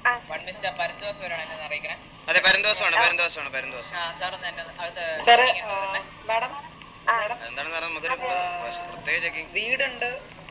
One mister പരന്തോസ് വരാണ് എന്നെ അറിയിക്കണേ അതെ പരന്തോസമാണ് പരന്തോസമാണ് പരന്തോസം ആ സാർ ഒന്ന് എന്നെ അകത്ത് സാറേ meeting ഉണ്ട് വരണേ. മാഡം മാഡം എന്താണെന്ന് പറഞ്ഞാൽ നമുക്കൊരു പ്ര- പ്രത്യേക ചെക്കിങ് വീടുണ്ട്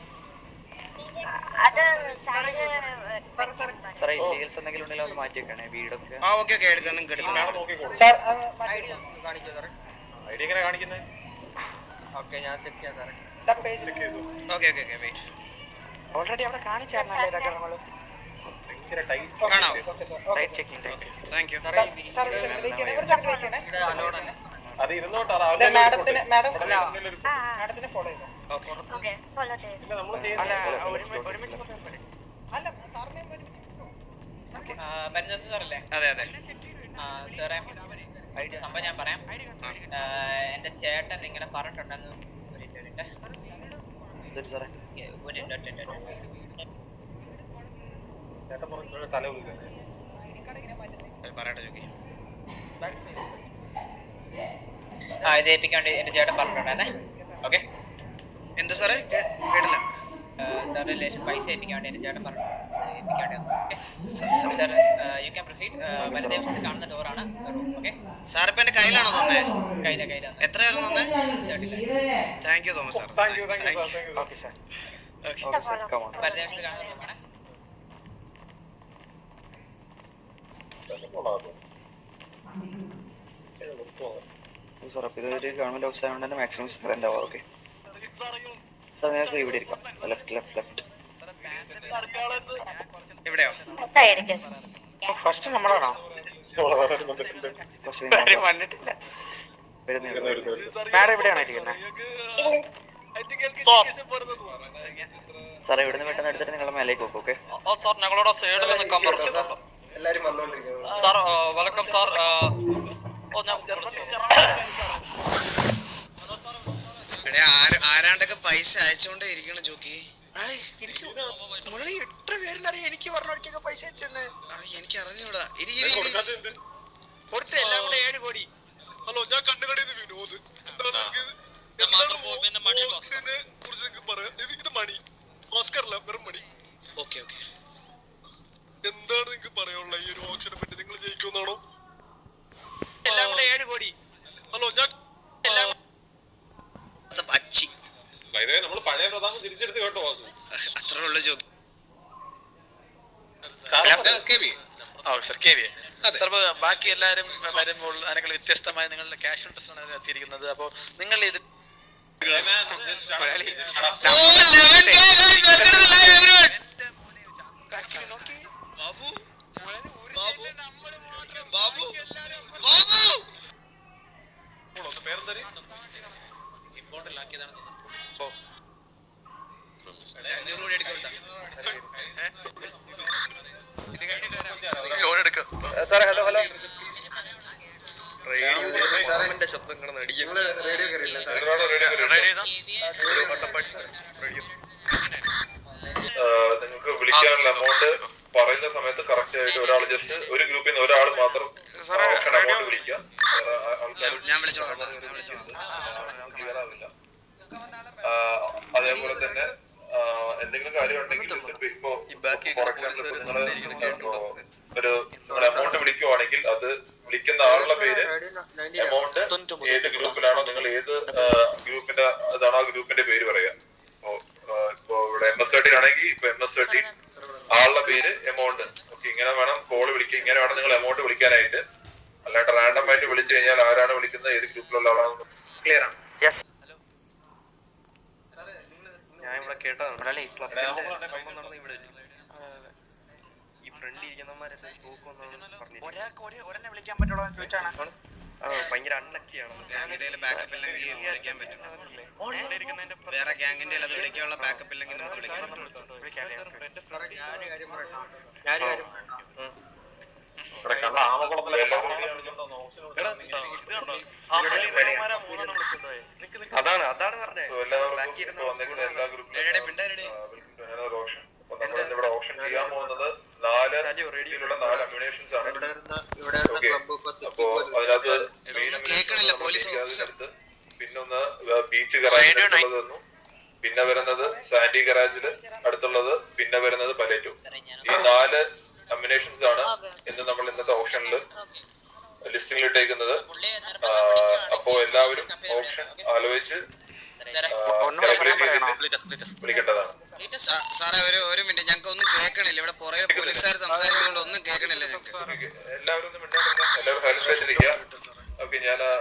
അത് സാറിന് സാറേ ഇല്ലീഗൽസ് എന്തെങ്കിലും ഉണ്ടെങ്കിൽ ഒന്ന് മാറ്റി വെക്കണേ വീടൊക്കെ ആ ഓക്കെ ഓക്കെ എടുക്കാം നിങ്ങൾക്ക് എടുക്കാം സാർ അത് മാറ്റി കാണിക്കോ സാറേ ഐഡി എങ്ങനെ കാണിക്കുന്നത് ഓക്കെ ഞാൻ ചെക്ക് ചെയ്യാം സാറേ sir page okay okay okay wait already അവിടെ കാണിച്ചായിരുന്നല്ലേ ഇതൊക്കെ നമ്മള് ഭയങ്കര ടൈറ്റ് കാണാവോ okay sir okay right checking right thank you സാറേ ഈ സാർ ഒരു സെക്കൻഡ് വെയിറ്റ് ചെയ്യണേ ഒരു സെക്കൻഡ് വെയിറ്റ് ചെയ്യണേ ഇവിടെ allowed അല്ലേ? അത് ഇരുന്നോട്ടെ അത് ദേ, അവരുടെ മാഡത്തിന് മാഡം അല്ല, മാഡത്തിനെ ഫോളോ ചെയ്തു ഓക്കെ ഓക്കെ ഫോളോ ചെയ്തു നമ്മൾ അല്ല ചെയ്യുന്നത് ഒരുമി- ഒരുമിച്ച് കൊണ്ടുപോയാ പോരെ. അല്ല സാറിനെ ഒരുമിച്ച് കൊണ്ടുപോ. ആ, പരന്തോസ് സാറല്ലേ അതെ അതെ ആ, സാറേ ഒരു സംഭവം ഞാൻ പറയാം ആ, എന്റെ ചേട്ടൻ ഇങ്ങനെ പറഞ്ഞിട്ടുണ്ടെന്ന് ഒരു മിനിറ്റ്, ഒരു മിനിറ്റ്. ഇതൊരു സാറേ ഏ, ഒരു മിനിറ്റ്, ഒറ്റ, ഒറ്റ, ഒറ്റ, ഒറ്റ. ചേട്ടൻ പറഞ്ഞു തല കുലുക്കുന്നത് പറയട്ടെ ചോക്കി ആ ഇത് ഏൽപ്പിക്കാൻ വേണ്ടി എന്റെ ചേട്ടൻ പറഞ്ഞിട്ടുണ്ടായിരുന്നേ ഓക്കെ എന്തോ സാറേ കേ- കേട്ടില്ല സാറ് ലേശം പൈസ ഏൽപ്പിക്കാൻ വേണ്ടി എന്റെ ചേട്ടൻ പറഞ്ഞു ഏൽപ്പിക്കാൻ വേണ്ടി സാർ യു ക്യാൻ പ്രൊസീഡ് വരും ദിവസത്തിൽ കാണുന്ന ഡോറാണ് റൂം ഓക്കെ സാർ ഇപ്പൊ എന്റെ കയ്യിലാണോ തന്നെ കയ്യിലെ കയ്യിലാണ് എത്രയായിരുന്നു തന്നെ thirty lakhs thank you Thomas sir thank you thank you sir thank you okay sir okay okay sir come on വരും ദിവസത്തിൽ കാണുന്ന റൂമാണ് സാർ അപ്പോൾ ഇതൊരു ഗവൺമെന്റ് ഓഫീസ് ആയതുകൊണ്ട് തന്നെ മാക്സിമം സ്പ്രെൻഡ് ആവാം ഓക്കെ സാർ നിങ്ങൾക്ക് ഇവിടെ ഇരിക്കാം ലെഫ്റ്റ് ലെഫ്റ്റ് ലെഫ്റ്റ് എവിടെയോ സൈഡിക്ക് ഫസ്റ്റ് നമ്മളാണോ വന്നിട്ടുണ്ട് ഫസ്റ്റ് വന്നിട്ടില്ല വരുന്നത് മാഡം എവിടെയാണ് ഇരിക്കുന്നത് സാറേ ഇവിടുന്ന് പെട്ടെന്ന് എടുത്തിട്ട് നിങ്ങളുടെ മേലേക്ക് വെക്കും ഓക്കെ സാർ ഞങ്ങളോട് സൈഡിൽ നിൽക്കാൻ പറഞ്ഞു സാർ വെൽക്കം സാർ ഓ ഞാൻ എടേ ആര് ആരാണ്ടൊക്കെ പൈസ അയച്ചോണ്ടേ ഇരിക്കണ ജോക്കി എനിക്ക് മുരളി എത്ര പേരിനറിയാം എനിക്ക് പറഞ്ഞൊക്കെ പൈസ അയച്ചെന്ന് അത് എനിക്ക് അറിഞ്ഞൂടാ ഇരി ഇരി, ഇരി പുറത്ത് എല്ലാം കൂടെ ഏഴ് കോടി ഹലോ ഞാൻ കണ്ണുകടയിൽ വിനോദ് എന്താണ് നിങ്ങൾക്ക് ഞാൻ മാത്രം പോകും, പിന്നെ മണി എന്താണ് ഓക്സിജനെ കുറിച്ച് നിങ്ങൾക്ക് പറയാം ഇത് ഇത് മണി ഓസ്കറല്ല വെറും മണി ഓക്കെ ഓക്കെ എന്താണ് നിങ്ങൾക്ക് പറയാനുള്ള ഈ ഒരു ഓക്സിജനെ പറ്റി നിങ്ങൾ ജയിക്കുമെന്നാണോ എല്ലാം കൂടെ ഏഴ് കോടി ഹലോ ഞാൻ അത് അച്ചി നമ്മൾ പഴയ പ്രധാനം തിരിച്ചെടുത്ത് കേട്ടോ വാസു അത്രേ ഉള്ളു Jockey sir K V sir ബാക്കി എല്ലാവരും വരുമ്പോൾ അതിനേക്കാൾ വ്യത്യസ്തമായ നിങ്ങളുടെ ക്യാഷ് ഇൻട്രസ്റ്റ് ആണ് എത്തിയിരിക്കുന്നത് അപ്പോൾ നിങ്ങൾ ഇത് ബാബു ബാബു ബാബു ബാബു പേരെന്താ ഇമ്പോർട്ടിലാക്കിയതാണ് അഞ്ഞൂറ് കോടി എടുക്കണ്ട ലോൺ എടുക്കാം സാറേ ഹലോ ഹലോ നിങ്ങൾക്ക് വിളിക്കാനുള്ള എമൗണ്ട് പറയുന്ന സമയത്ത് കറക്റ്റ് ആയിട്ട് ഒരാൾ ജസ്റ്റ് ഒരു ഗ്രൂപ്പിൽ നിന്ന് ഒരാൾ മാത്രം എമൗണ്ട് വിളിക്കുക വേറെ ആ- ആൾക്കാർ ഞാൻ വിളിച്ചോളാം കേട്ടോ, ഞാൻ വിളിച്ചോളാം ക്ലിയർ ആവില്ല ആ, അതേപോലെ തന്നെ ആ, എന്തെങ്കിലും കാര്യം ഉണ്ടെങ്കിൽ ഇപ്പോ ഫോർ എക്സാമ്പിൾ ഇപ്പൊ നിങ്ങള് ഒരു എമൗണ്ട് വിളിക്കുവാണെങ്കിൽ അത് വിളിക്കുന്ന ആളുടെ പേര് എമൗണ്ട് ഏത് ഗ്രൂപ്പിലാണോ നിങ്ങൾ ഏത് ഗ്രൂപ്പിന്റെ അതാണ് ആ ഗ്രൂപ്പിന്റെ പേര് പറയാ ഇപ്പോ, ആ, ഇപ്പോ ഇവിടെ എം എസ് തേർട്ടി ആണെങ്കിൽ ഇപ്പൊ എം എസ് തേർട്ടി ആളുടെ പേര് എമൗണ്ട് ഓക്കെ ഇങ്ങനെ വേണം കോൾ വിളിക്കുക ഇങ്ങനെ വേണം നിങ്ങൾ എമൗണ്ട് വിളിക്കാനായിട്ട് അല്ലാണ്ട് റാൻഡം ആയിട്ട് വിളിച്ചു കഴിഞ്ഞാൽ ആരാണ് വിളിക്കുന്നത് ഏത് ഗ്രൂപ്പിലുള്ള ആളാണെന്ന് ക്ലിയർ ആണ് ഞാൻ ഇവിടെ കേട്ടതാണ് മുരളി ക്ലബിന്റെ സംഭവം നടന്നത് ഇവിടെ ഈ ഫ്രണ്ട് ഇരിക്കുന്നവന്മാരെ ഒരാൾക്ക് ഒരു ഒരെന്നെ വിളിക്കാൻ പറ്റുള്ളൂ എന്ന് ചോദിച്ചാണ് ഭയങ്കര അൺലക്കിയാണ് ഗ്യാങ്ങിന്റെ ബാക്കപ്പ് ഇല്ലെങ്കിൽ വിളിക്കാൻ പറ്റും വേറെ ഗ്യാങ്ങിന്റെ അത് വിളിക്കാനുള്ള ബാക്കപ്പ് ഇല്ലെങ്കിൽ നമുക്ക് വിളിക്കാൻ പറ്റും ഇവിടെ കണ്ട ആമകുളത്തിലെ അതാണ് അതാണ് പറഞ്ഞത് എല്ലാവർക്കും ഇപ്പൊ വന്നിരിക്കുന്ന എല്ലാ എടേ, മിണ്ടാതിരിടെ. ഗ്രൂപ്പിലും ഓപ്ഷൻ അപ്പൊ നമ്മൾ ഇവിടെ ഓപ്ഷൻ ചെയ്യാൻ പോകുന്നത് നാല് രീതിയിലുള്ള നാല് അമ്യൂണേഷൻസ് ആണ് ഓക്കെ അപ്പോ അതിനകത്ത് ഒന്നും കേൾക്കണില്ല പോലീസ് ഓഫീസർ പിന്നൊന്ന് ബീച്ച് ഗറാജിൽ വന്നു പിന്നെ വരുന്നത് സാൻഡി ഗറാജില് അടുത്തുള്ളത് പിന്നെ വരുന്നത് പലേറ്റു ഈ നാല് അമ്മിനേഷൻസ് ആണ് ഇന്ന് നമ്മൾ ഇന്നത്തെ ഓപ്ഷനിൽ ലിസ്റ്റിംഗിൽ ഇട്ടേക്കുന്നത് പുള്ളി ആ, അപ്പോ എല്ലാവരും ഓപ്ഷൻ ആലോചിച്ച് വിളിക്കേണ്ടതാണ് സാ- സാറേ ഒരു ഒരു മിനിറ്റ് ഞങ്ങൾക്ക് ഒന്നും കേൾക്കണില്ല ഇവിടെ പുറകെ പോലീസുകാർ സംസാരിക്കുന്നതുകൊണ്ട് ഒന്നും കേൾക്കണില്ല ഞങ്ങൾക്ക് ഓക്കേ, എല്ലാവരും ഒന്ന് മിണ്ടാണ്ടിരുന്നോ? എല്ലാവരും സൈലന്റ് ആയിട്ടിരിക്കുക ഓക്കെ ഞാൻ ആ,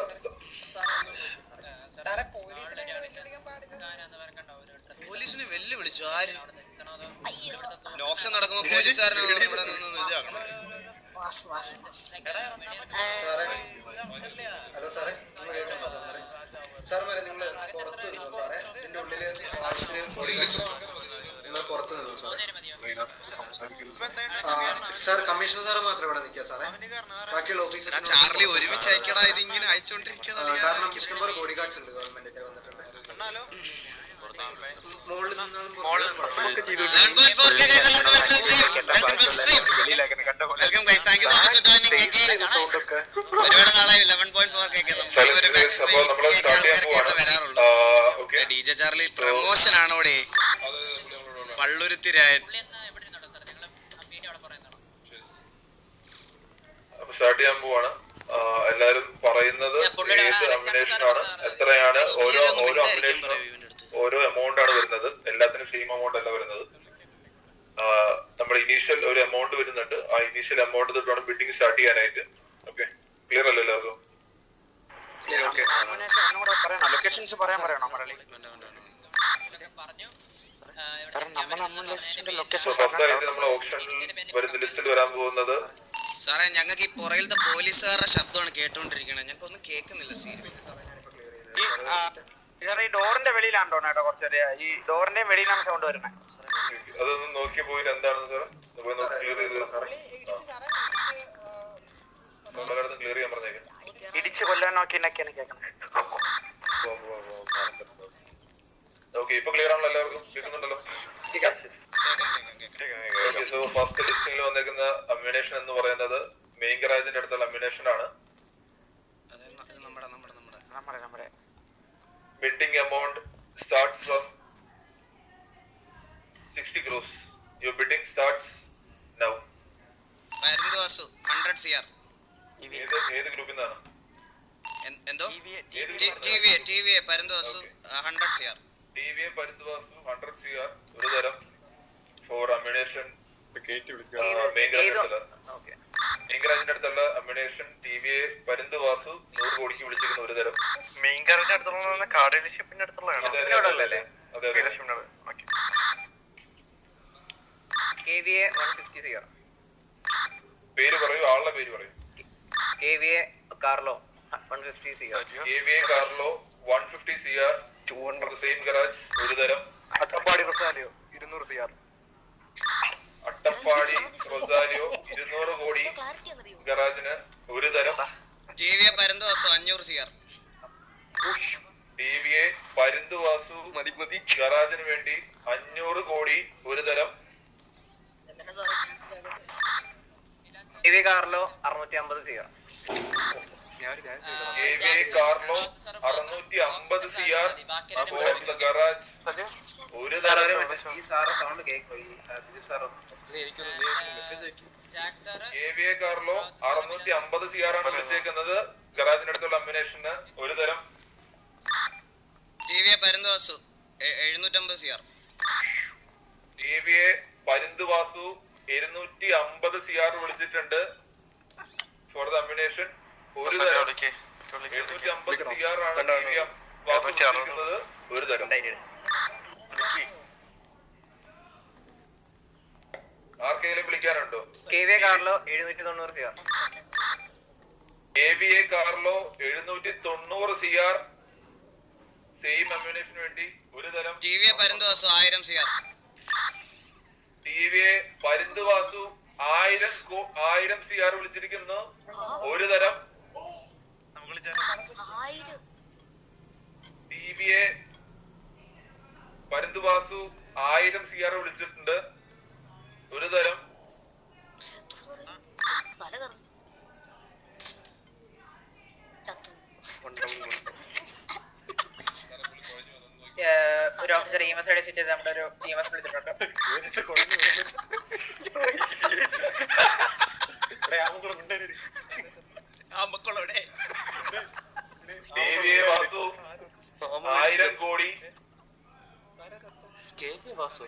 സാറേ പോലീസിനെ അങ്ങനെ വെല്ലുവിളിക്കാൻ പാടില്ല പോലീസിനെ വെല്ലുവിളിച്ചു ആര് ലോക്ഷൻ നടക്കുമ്പോ പോലീസുകാരനെ ഇവിടെ നിന്ന് ഇതാക്കണം സാറേ ഹലോ സാറേ നിങ്ങൾ കേൾക്കാൻ സാറേ സാർമാരെ നിങ്ങൾ പുറത്ത് നിന്നോ സാറേ ഇതിന്റെ ഉള്ളില് ആവശ്യത്തിന് പൊടി വെച്ചു നിങ്ങൾ പുറത്ത് നിന്നോ സാറേ ആ, സാർ കമ്മീഷണർ സാറ് മാത്രം ഇവിടെ നിൽക്കുക സാറേ ബാക്കിയുള്ള ഓഫീസേഴ്സ് ചാർലി ഒരുമിച്ച് അയക്കടാ ഇതിങ്ങനെ അയച്ചോണ്ടിരിക്കുന്നത് കാരണം ഇഷ്ടംപോലെ ബോഡി ഗാർഡ്സ് ഉണ്ട് ഗവൺമെന്റിന്റെ വന്നിട്ടുണ്ട് മുകളിൽ welcome guys thank you so much for joining ഒരുപാട് നാളായി ലെവൻ പോയിന്റ് ഫോർ കേക്ക് നമുക്ക് ഒരു അപ്പോ നമ്മള് സ്റ്റാർട്ട് ചെയ്യാൻ പോവാണ് വരാറുള്ളൂ okay D J Charlie promotion ആണോടെ പള്ളുരുത്തിരായൻ പുള്ളി എന്നാ എവിടെ ഇരുന്നോളൂ സാർ നിങ്ങൾ ആ വീഡിയോ അവിടെ പറയുന്നതാണോ അപ്പൊ സ്റ്റാർട്ട് ചെയ്യാൻ പോവാണ് ആ, എല്ലാരും പറയുന്നത് ഞാൻ പുള്ളിയുടെ ഏത് ആ അമ്മിനേഷൻ സാറ് ആണ് പറഞ്ഞത്. എത്രയാണ് ഓരോ ഇങ്ങനെയൊന്നും ഓരോ മിണ്ടാതിരിക്കാൻ അമ്മിനേഷനും പറയൂ ഇവന്റെ അടുത്ത് ഓരോ എമൗണ്ട് ആണ് വരുന്നത് എല്ലാത്തിനും സെയിം എമൗണ്ട് അല്ല വരുന്നത് ആ, നമ്മുടെ ഇനീഷ്യൽ ഒരു എമൗണ്ട് വരുന്നുണ്ട് ആ ഇനീഷ്യൽ എമൗണ്ട് തൊട്ടാണ് ബിഡിങ് സ്റ്റാർട്ട് ചെയ്യാനായിട്ട് ഓക്കെ ക്ലിയർ അല്ലേ എല്ലാവർക്കും ലൊക്കേഷൻസ് പറയാൻ പറയണോ മലയാളി ഇതൊക്കെ പറഞ്ഞു ആ, ഇവിടെ കാരണം നമ്മൾ നമ്മൾ ലൊക്കേഷന്റെ സോ ലൊക്കേഷൻ ഫസ്റ്റായിട്ട് നമ്മുടെ ഓപ്ഷനിൽ വരുന്ന ലിസ്റ്റിൽ വരാൻ പോകുന്നത് സാറേ ഞങ്ങൾക്ക് ഈ പുറകിലത്തെ പോലീസുകാരുടെ ശബ്ദമാണ് കേട്ടോണ്ടിരിക്കണത് ഞങ്ങൾക്ക് ഒന്നും കേൾക്കുന്നില്ല സീരിയസ് ഈ ആ, ഇതാ ഈ ഡോറിന്റെ വെളിയിലാണ്ടോ കേട്ടോ കുറച്ചൊരു ഈ ഡോറിന്റെയും വെളിയിലാണ് സൗണ്ട് വരുന്നത് അതൊന്ന് നോക്കി പോയിട്ട് എന്താണെന്ന് സാർ പോയി നോക്കി ക്ലിയർ ചെയ്ത് പുള്ളി ഇടിച്ച് സാറേ ഇടിച്ച് ആ, നമ്മളടുത്ത് ക്ലിയർ ചെയ്യാൻ പറഞ്ഞേക്കാം ഇടിച്ച് കൊല്ലാൻ നോക്കിയെന്നൊക്കെയാണ് കേൾക്കുന്നത് ഓക്കെ ഇപ്പൊ ക്ലിയർ ആണല്ലോ എല്ലാവർക്കും കേൾക്കുന്നുണ്ടല്ലോ സോ ഫസ്റ്റ് ലിസ്റ്റിംഗിൽ വന്നേക്കുന്ന അമ്യൂണേഷൻ എന്ന് പറയുന്നത് മെയിൻ ഗറാജിന്റെ അടുത്തുള്ള അമ്യൂണേഷൻ ആണ് അത് നമ്മുടെ നമ്മുടെ നമ്മുടെ നമ്മുടെ നമ്മുടെ bidding amount start from sixty crores your bidding starts now Paranthuvasu hundred C R ഏത് ഏത് ഗ്രൂപ്പിൽ നിന്നാണ് എന്തോ ഏത് T V T V Paranthuvasu hundred C R T V A Paridvasu hundred C R ഒരു തരം ഫോർ അമ്യൂണേഷൻ മെയിൻ ഗറാജിന്റെ അടുത്തുള്ള ഓക്കെ മെയിൻ ഗറാജിന്റെ അടുത്തുള്ള ammunition T V A Parunthuvasu നൂറ് കോടിക്ക് വിളിച്ചിരിക്കുന്ന ഒരു തരം മെയിൻ കാറിന്റെ അടുത്തുള്ള കാർ ഡീലർഷിപ്പിന്റെ അടുത്തുള്ളതാണോ അതെ, അതെ, ഇവിടെ അതെ, ഉള്ളതല്ലേ അതെ, അതെ. ഡീലർഷിപ്പിന്റെ okay K V A one fifty C R പേര് പറയൂ ആളുടെ പേര് പറയൂ K V A Carlo one fifty C R A V A Carlo one fifty C R same garage ഒരു തരം അട്ടപ്പാടി റൊസാലിയോ ഇരുന്നൂറ് സി ആർ അട്ടപ്പാടി റൊസാരിയോ ഇരുന്നൂറ് കോടി ഗറാജിന് ഒരു തരം ടി വി പരന്തുവാസു അഞ്ഞൂറ് C R T V A Parunthuvasu ഗറാജിന് വേണ്ടി അഞ്ഞൂറ് കോടി ഒരു തരം കെ വി കാർലോ അറുന്നൂറ്റി അമ്പത് C R A V A Carlo അറുന്നൂറ്റി അമ്പത് C R for the garage ഒരു തരം ഈ സാറ് സൗണ്ട് കേൾക്കോ ഈ Biju sir Jack sir A V A Carlo അറുന്നൂറ്റി അമ്പത് സി ആർ ആണ് വിളിച്ചേക്കുന്നത് ഗറാജിനടുത്തുള്ള അമ്പിനേഷന് ഒരു തരം ടി വി പരന്തുവാസു എഴുന്നൂറ്റമ്പത് C R T V A Parunthuvasu ഇരുന്നൂറ്റി അമ്പത് സി ആർ വിളിച്ചിട്ടുണ്ട് ഫോർ ദ അമ്പിനേഷൻ ഒരു തരം എഴുന്നൂറ്റി അമ്പത് സി ആർ ആണ് ടി വി വാസു വിളിച്ചിരിക്കുന്നത് ഒരു തരം ആർക്കെങ്കിലും വിളിക്കാനുണ്ടോ കെ വി കാർലോ എഴുന്നൂറ്റി തൊണ്ണൂറ് C R A V A Carlo എഴുന്നൂറ്റി തൊണ്ണൂറ് സി ആർ സെയിം അമ്യൂണേഷന് വേണ്ടി ഒരു തരം ടി വി പരന്തുവാസു ആയിരം C R T V A Parunthuvasu ആയിരം കോ- ആയിരം സി ആർ വിളിച്ചിരിക്കുന്നു ഒരു തരം ടി വി എ പരുന്തുവാസു ആയിരം സി ആർ വിളിച്ചിട്ടുണ്ട് ഒരു തരം ഒരു ഓഫീസർ ഇ എം എസ് അടിച്ചിട്ട് നമ്മുടെ ഒരു ഇ എം എസ് വിളിച്ചിട്ടുണ്ട് വാസു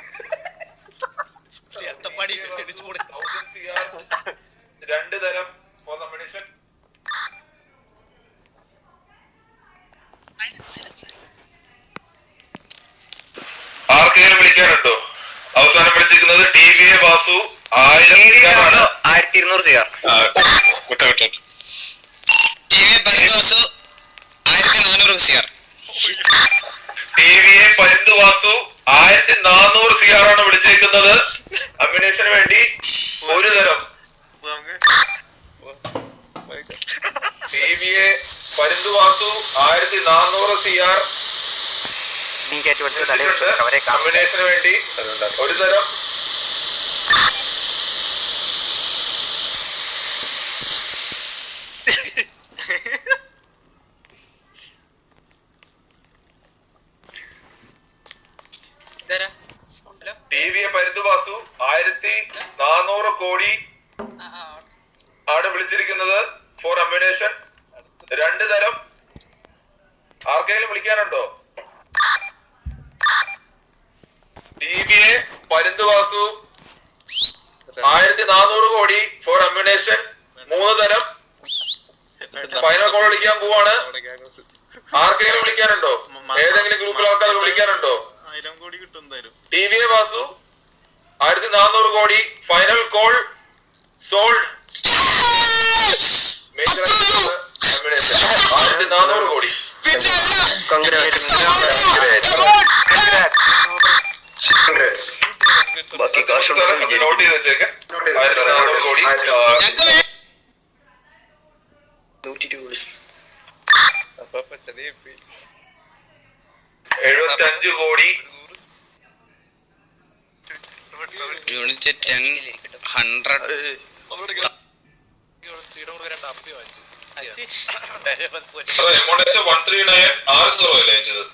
അത്തപ്പാടി എണിച്ചു കൊടു തൗസൻഡ് സി ആർ രണ്ട് തരം ഫോർ കമ്മ്യൂണിഷൻ ആർക്കെങ്കിലും വിളിക്കാനുണ്ടോ അവസാനം വിളിച്ചിരിക്കുന്നത് ടി വി എ വാസു ആയിരം CR ആണ് ആയിരത്തി ഇരുന്നൂറ് ചെയ്യാം വിട്ട വിട്ട ടി വി പരിദോസു ആയിരത്തി നാനൂറ് C R T V A Parunthuvasu ആയിരത്തി നാനൂറ് സി ആർ ആണ് വിളിച്ചേക്കുന്നത് അമ്മിനേഷന് വേണ്ടി ഒരു തരം T V A Parunthuvasu ആയിരത്തി നാനൂറ് സി ആർ നീ കയറ്റി പഠിച്ച തലയിൽ വെച്ചു അവരെ കാണാം കമ്മ്യൂണേഷന് വേണ്ടി ഒരു തരം ഇതാരാ hello T V A Parunthuvasu ആയിരത്തി നാനൂറ് കോടി ആ ആ ആണ് വിളിച്ചിരിക്കുന്നത് ഫോർ അമ്മിനേഷൻ രണ്ട് തരം ആർക്കെങ്കിലും വിളിക്കാനുണ്ടോ T V A Parunthuvasu ആയിരത്തി നാനൂറ് കോടി ഫോർ അമ്മിനേഷൻ മൂന്ന് തരം ഫൈനൽ കോൾ വിളിക്കാൻ പോവാണ് ആർക്കെങ്കിലും വിളിക്കാനുണ്ടോ ഏതെങ്കിലും ഗ്രൂപ്പിൽ ആൾക്കാർക്ക് വിളിക്കാനുണ്ടോ ആയിരം കോടി കിട്ടും എന്തായാലും ടി വി എ വാസു ആയിരത്തി നാനൂറ് കോടി ഫൈനൽ കോൾ സോൾഡ് മേജർ ആയിരത്തി നാനൂറ് കോടി ബാക്കി കാശ് നോട്ട് ചെയ്ത് വെച്ചേക്ക് ആയിരത്തി നാനൂറ് കോടി ആ, നൂറ്റി രൂപ എഴുപത്തി അഞ്ച് കോടി യൂണിറ്റ് ടെൻ ഹൺഡ്രഡ് അതെ എമൗണ്ട് വെച്ച വൺ ത്രീ നയൻ ആറ് സീറോ അല്ലേ അയച്ചത്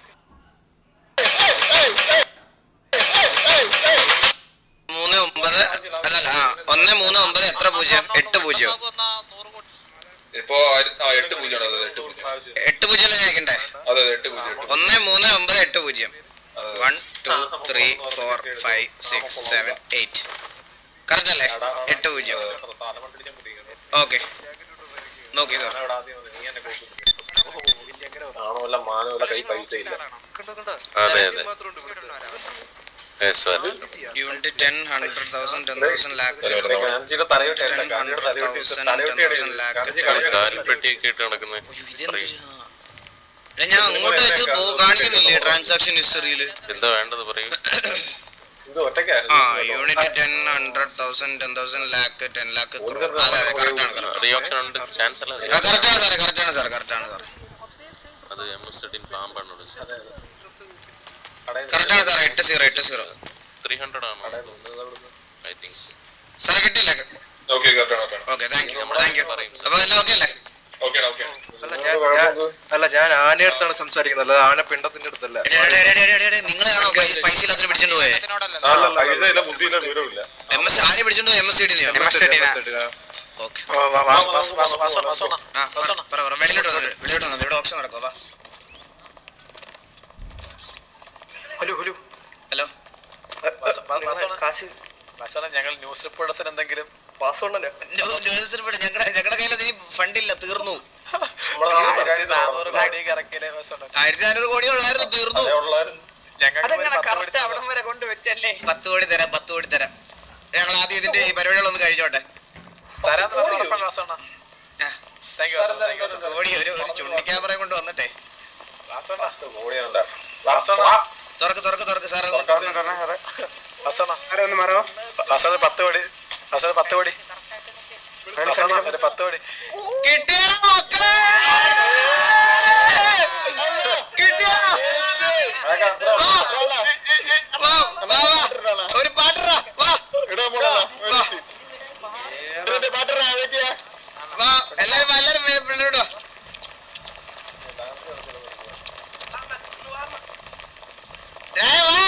മൂന്ന് ഒമ്പത് അല്ലല്ല ആ ഒന്ന് മൂന്ന് ഒമ്പത് എത്ര പൂജ്യം എട്ട് പൂജ്യം ഇപ്പോ ആയിരത്തി- ആ, എട്ട് പൂജ്യം ആണ് അതെ എട്ട് പൂജ്യം എട്ട് പൂജ്യം അല്ലേ ചോദിക്കണ്ടേ അതെ അതെ എട്ട് പൂജ്യം എട്ട് ഒന്ന് മൂന്ന് ഒമ്പത് എട്ട് പൂജ്യം one two three four five six seven eight correct അല്ലേ എട്ട് പൂജ്യം ഓക്കെ നോക്കി സാർ അതെ അതെ Yes, sir. Unit ten hundred thousand ten thousand lakh ten hundred thousand ten thousand lakh കാൽപ്പെട്ടിയൊക്കെ ഇട്ട് നടക്കുന്നത് ഞാൻ അങ്ങോട്ട് വെച്ച് പോ കാണിക്കുന്നില്ലേ ട്രാൻസാക്ഷൻ ഹിസ്റ്ററിയില് എന്താ വേണ്ടത് പറയൂ ആ unit ten hundred thousand ten thousand lakh ten lakh അതെ അതെ കറക്റ്റ് ആണ് കറക്റ്റ് റിയോക്ഷൻ ഉണ്ട് ചാൻസ് അല്ല ആ കറക്റ്റ് ആണ് സാറേ കറക്റ്റ് ആണ് സാർ കറക്റ്റ് ആണ് സാർ അത് എം എസ് ഡിൻ പാമ്പാണ് വിളിച്ചത് കറക്റ്റ് ആണ് സാർ എട്ട് സീറോ എട്ട് സീറോ ത്രീ ഹൺഡ്രഡ് ആണോ ഐ തിങ്ക് സാറേ കിട്ടില്ല ഓക്കെ കറക്റ്റാണ് okay thank you thank you അപ്പൊ എല്ലാം ഓക്കെ അല്ലേ ഓക്കെ ഓക്കെ അല്ല ഞാൻ ഞാൻ- അല്ല ഞാൻ ആനയടുത്താണ് സംസാരിക്കുന്നത് അല്ല ആന പിണ്ടത്തിന്റെ അടുത്തല്ല നിങ്ങളാണോ പൈസ ഇല്ലാത്ത പിടിച്ചോണ്ട് പോയെ എം എസ് ആരെ പിടിച്ചോണ്ട് പോയി എം എസ് സിഡിനെയോ ഓക്കെ ആ പറ, പറ പറ വെളിയിലോട്ട് വന്നോ വെളിയിലോട്ട് വന്നോ ഇവിടെ ഓപ്ഷൻ നടക്കോ വാ ഹലോ ഹലോ ഹലോ കാശ് ഞങ്ങൾ ന്യൂസ് റിപ്പോർട്ടേഴ്സിന് എന്തെങ്കിലും പാസ്വേഡ് ഞങ്ങളുടെ ഞങ്ങളുടെ കയ്യിൽ അതിന് ഫണ്ടില്ല തീർന്നു നാനൂറ് കോടിയൊക്കെ ഇറക്കിയില്ലേ വാസോണ്ണ? ആയിരത്തി നാനൂറ് കോടി ഉള്ളായിരുന്നു തീർന്നു ഞങ്ങൾക്ക് ഒരു പത്ത് കോടി തരണം. പത്ത് കോടി തരാം പത്ത് കോടി തരാം ഞങ്ങൾ ആദ്യം ഇതിന്റെ ഈ പരിപാടികളൊന്ന് കഴിച്ചോട്ടെ തരാന്ന് പറഞ്ഞ ഉറപ്പാണ് വാസോണ്ണ. ആ. Thank you വാസോണ്ണ, thank you പത്ത് കോടി ഒരു ഒരു ചുണ്ടി ക്യാമറ കൊണ്ട് വന്നിട്ടെ വാസോണ്ണ. വാസോണ്ണ, തുറക്ക് തുറക്ക് തുറക്ക് സാറേ ഒന്ന് തുറക്ക്. വാസോണ്ണ. വാസോണ്ണ പത്ത് കോടി വാസോണ്ണ പത്ത് കോടി വാസോണ്ണ ഒരു പത്ത് കോടി കിട്ടിയടാ മക്കളെ! കിട്ടിയടാ! വാ, വാ, വാ, വാ. ഒരു പാട്ടറാ വാ വാ. വാ എല്ലാരും വാ, എല്ലാരും വേ- പിള്ളേരോട് വാ. രായ വാ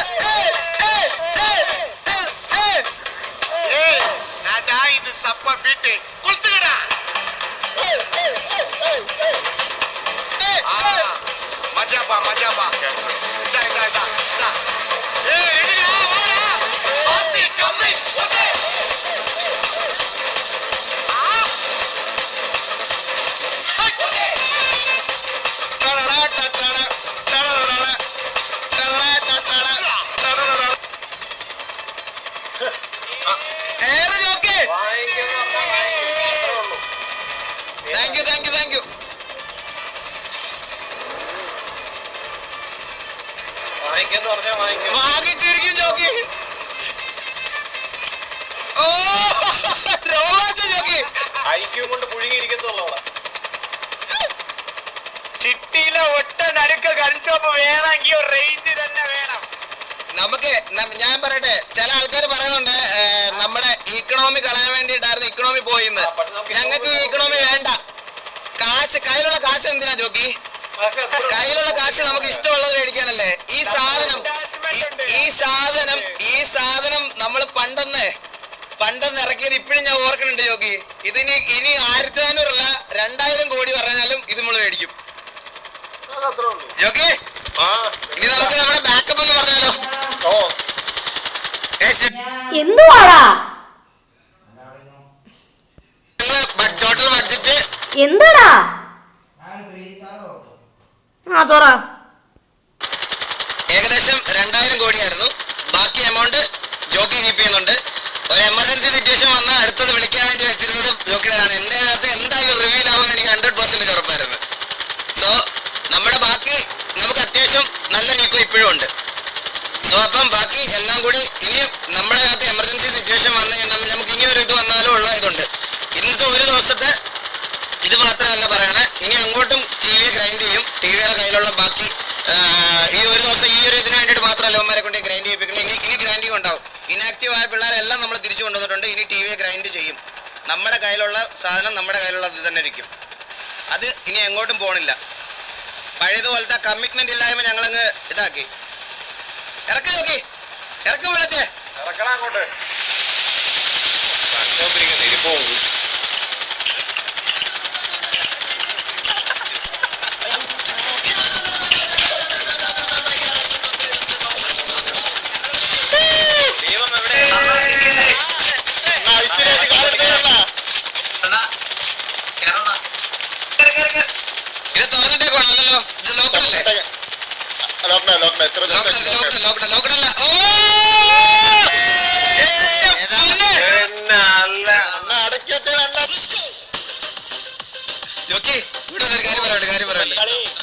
ഇത് സപ്പ ഉരുട്ട് കൊളുത്തുകടാ മജാബ മജാബ ഇതാ ഇതാ ഇതാ ഇതാ ഏയ് റെഡി ആ ഓടാ ആത്തി കമ്മി ഓക്കേ ഏറെ Jockey thank you thank you thank you വാങ്ങിക്കാന്ന് പറഞ്ഞാ വാങ്ങിക്കും വാങ്ങിച്ചിരിക്കും ജോക്കി ഓ രോമാഞ്ച ജോക്കി ഐക്യം കൊണ്ട് പുഴുങ്ങിയിരിക്കത്തുള്ളൂ അവിടെ ചിട്ടിയിലെ ഒറ്റ നടുക്ക് കൺസോപ്പ് വേണമെങ്കിൽ റേഞ്ച് തന്നെ വേണം നമുക്ക് നം- ഞാൻ പറയട്ടെ ചില ആൾക്കാർ പറയുന്നുണ്ട് ഏ, നമ്മുടെ ഇക്കണോമി കളയാൻ വേണ്ടിയിട്ടായിരുന്നു ഇക്കണോമി പോയിന്ന് ഞങ്ങൾക്ക് ഈ ഇക്കണോമി വേണ്ട കാശ് കയ്യിലുള്ള കാശ് എന്തിനാ ജോക്കി കയ്യിലുള്ള കാശ് നമുക്ക് ഇഷ്ടമുള്ളത് മേടിക്കാനല്ലേ ഈ സാധനം ഈ- ഈ സാധനം ഈ സാധനം നമ്മൾ പണ്ടെന്ന് പണ്ടെന്ന് ഇറക്കിയത് ഇപ്പോഴും ഞാൻ ഓർക്കുന്നുണ്ട് ജോക്കി ഇതിന് ഇനി ആയിരത്തി നാനൂറല്ല രണ്ടായിരം കോടി പറഞ്ഞാലും ഇത് നമ്മൾ മേടിക്കും ജോക്കി ഇനി നമുക്ക് നമ്മുടെ ബാക്കപ്പ് എന്ന് പറഞ്ഞാലോ എന്തുവാടാ ടോട്ടൽ ബഡ്ജറ്റ് എന്താടാ ആ തുറ ഏകദേശം രണ്ടായിരം കോടിയായിരുന്നു ബാക്കി എമൗണ്ട് ജോക്കി കീപ്പ് ചെയ്യുന്നുണ്ട് ഒരു എമർജൻസി സിറ്റുവേഷൻ വന്നാൽ അടുത്തത് വിളിക്കാൻ വേണ്ടി വെച്ചിരുന്നത് ജോക്കിയുടെയാണ് എൻ്റെ അതിനകത്ത് എന്തായാലും റിവീൽ ആവുമെന്ന് എനിക്ക് ഹൺഡ്രഡ് പെർസെൻറ്റേജ് ഉറപ്പായിരുന്നു സോ നമ്മുടെ ബാക്കി നമുക്ക് അത്യാവശ്യം നല്ല നീക്കം ഇപ്പോഴും ഉണ്ട് സോ അപ്പം ബാക്കി എല്ലാം കൂടി ഇനിയും നമ്മുടെ അകത്ത് എമർജൻസി സിറ്റുവേഷൻ വന്നു കഴിഞ്ഞാൽ നമുക്ക് ഇനി ഒരു ഇത് വന്നാലും ഉള്ള ഇതുണ്ട് ഇന്നത്തെ ഒരു ദിവസത്തെ ഇത് മാത്രമല്ല പറയണേ ഇനി അങ്ങോട്ടും ടി വി ഗ്രൈൻഡ് ചെയ്യും ടി വിയുടെ കയ്യിലുള്ള ബാക്കി ആ, ഈ ഒരു ദിവസം ഈ ഒരു ഇതിന് വേണ്ടിയിട്ട് മാത്രമല്ല അവന്മാരെ കൊണ്ട് ഗ്രൈൻഡ് ചെയ്യിപ്പിക്കുന്നത് ഇനി ഇനി ഗ്രൈൻഡിങ് ഉണ്ടാവും ഇനാക്റ്റീവ് ആയ പിള്ളേരെല്ലാം നമ്മൾ തിരിച്ചു കൊണ്ടുവന്നിട്ടുണ്ട് ഇനി ടി വി ഗ്രൈൻഡ് ചെയ്യും നമ്മുടെ കയ്യിലുള്ള സാധനം നമ്മുടെ കയ്യിലുള്ള ഇത് തന്നെ ഇരിക്കും അത് ഇനി എങ്ങോട്ടും പോണില്ല പഴയതുപോലത്തെ കമ്മിറ്റ്മെന്റ് ഇല്ലായ്മ ഞങ്ങളങ്ങ് ഇതാക്കി ഇറക്കി നോക്കി ഇറക്കം വിളിച്ചേ ഇറക്കണം അങ്ങോട്ട് ദൈവം എവിടെ ഇത് തുറന്നിട്ടേക്കുവാണല്ലോ ഇത് ലോക്കലല്ലേ ലോക്കഡ് ലോക്കഡ് ലോക്കഡ് അല്ല ഓ ജോക്കി ഇവിടെ ഒരു കാര്യം പറയാനുണ്ട് കാര്യം പറയാനുണ്ട്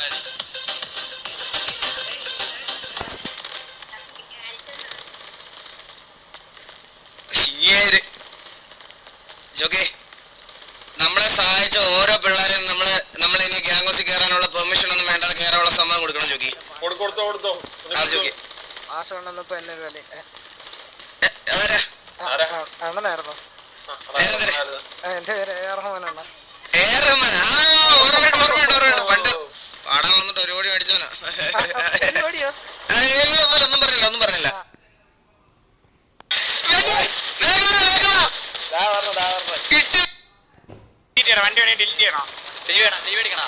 ഇങ്ങേര് ജോക്കി നമ്മളെ സഹായിച്ച ഓരോ പിള്ളേരെയും നമ്മള് നമ്മൾ ഇനി ഗ്യാങ് കയറാനുള്ള പെർമിഷൻ ഒന്നും വേണ്ട കയറാനുള്ള സമ്മതം കൊടുക്കണം ജോക്കി കൊടുത്തോ കൊടുത്തോ അത് ജോക്കി മാസമുണ്ടെന്നപ്പോ എന്നെ ഒരു വില അതാരാ അണ്ണനായിരുന്നു പേരെന്തര്? എന്റെ പേര് എ ആർ റഹ്മാനാണ് എ ആർ റഹ്മാൻ ആ ഓർമ്മയുണ്ട് ഓർമ്മയുണ്ട് ഓർമ്മയുണ്ട് പണ്ട് പാടാൻ വന്നിട്ട് ഒരു കോടി മേടിച്ചവനാ ഓടിയോ ആ, ഇല്ല, ഒന്നുമില്ല, ഒന്നും പറഞ്ഞില്ല ഒന്നും പറഞ്ഞില്ല വേഗം വാ, വേഗം വാ. കിട്ടി വണ്ടി വേണേ ഡിലീറ്റ് ചെയ്യണം ടീ വേണം ടീ മേടിക്കണ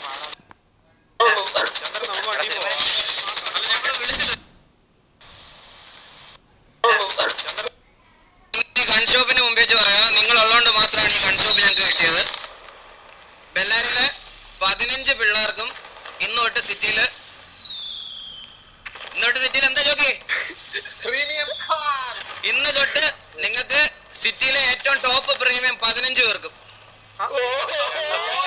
ഈ ഗൺ ഷോപ്പിന് മുമ്പ് വെച്ച് പറയാം നിങ്ങൾ ഉള്ളതുകൊണ്ട് മാത്രമാണ് ഈ ഗൺ ഷോപ്പ് ഞങ്ങൾക്ക് കിട്ടിയത് ബെല്ലാരിയിലെ പതിനഞ്ച് പിള്ളേർക്കും ഇന്ന് തൊട്ട് സിറ്റിയില് ഇന്ന് തൊട്ട് സിറ്റിയിൽ എന്താ ചോക്കി ഇന്ന് തൊട്ട് നിങ്ങൾക്ക് സിറ്റിയിലെ ഏറ്റവും ടോപ്പ് പ്രീമിയം പതിനഞ്ച് പേർക്കും